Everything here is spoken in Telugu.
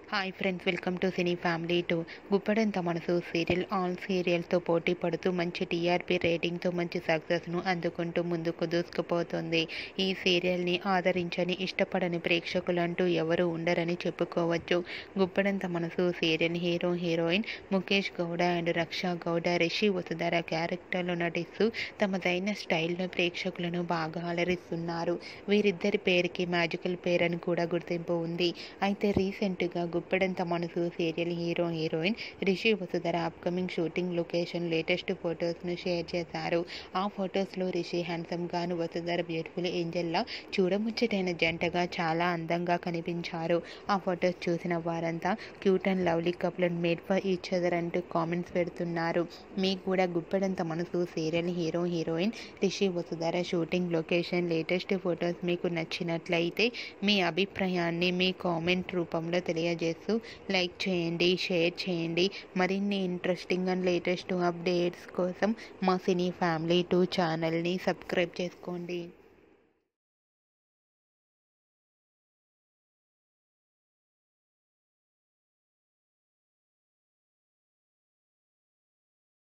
hi friends welcome to cine family two Guppedantha Manasu serial all సీరియల్తో పోటీ పడుతూ మంచి టీఆర్పీ రేటింగ్తో మంచి సక్సెస్ను అందుకుంటూ ముందుకు దూసుకుపోతుంది ఈ సీరియల్ని ఆదరించని ఇష్టపడని ప్రేక్షకులంటూ ఎవరు ఉండరని చెప్పుకోవచ్చు Guppedantha Manasu serial hero heroine Mukesh Gowda and Raksha Gowda Rishi Vasudhara క్యారెక్టర్లో నటిస్తూ తమదైన స్టైల్లో ప్రేక్షకులను బాగా అలరిస్తున్నారు వీరిద్దరి పేరుకి మ్యాజికల్ పేరు అని కూడా గుర్తింపు ఉంది అయితే రీసెంట్గా Guppedantha Manasu serial hero heroine Rishi Vasudhara upcoming shooting location latest ఫొటోస్ను షేర్ చేశారు ఆ ఫొటోస్లో రిషి హ్యాండ్సమ్గాను వసుధర బ్యూటిఫుల్ ఏంజల్లా చూడముచ్చటైన జంటగా చాలా అందంగా కనిపించారు ఆ ఫొటోస్ చూసిన వారంతా cute and lovely couple and made for each other అంటూ కామెంట్స్ పెడుతున్నారు మీకు కూడా Guppedantha Manasu serial hero heroine Rishi Vasudhara shooting location latest photos మీకు నచ్చినట్లయితే మీ అభిప్రాయాన్ని మీ కామెంట్ రూపంలో తెలియజేస్తూ లైక్ చేయండి షేర్ చేయండి మరిన్ని ఇంట్రెస్టింగ్ అండ్ లేటెస్ట్ అప్డేట్స్ కోసం మా సినీ ఫ్యామిలీ టూ ఛానల్ని సబ్స్క్రైబ్ చేసుకోండి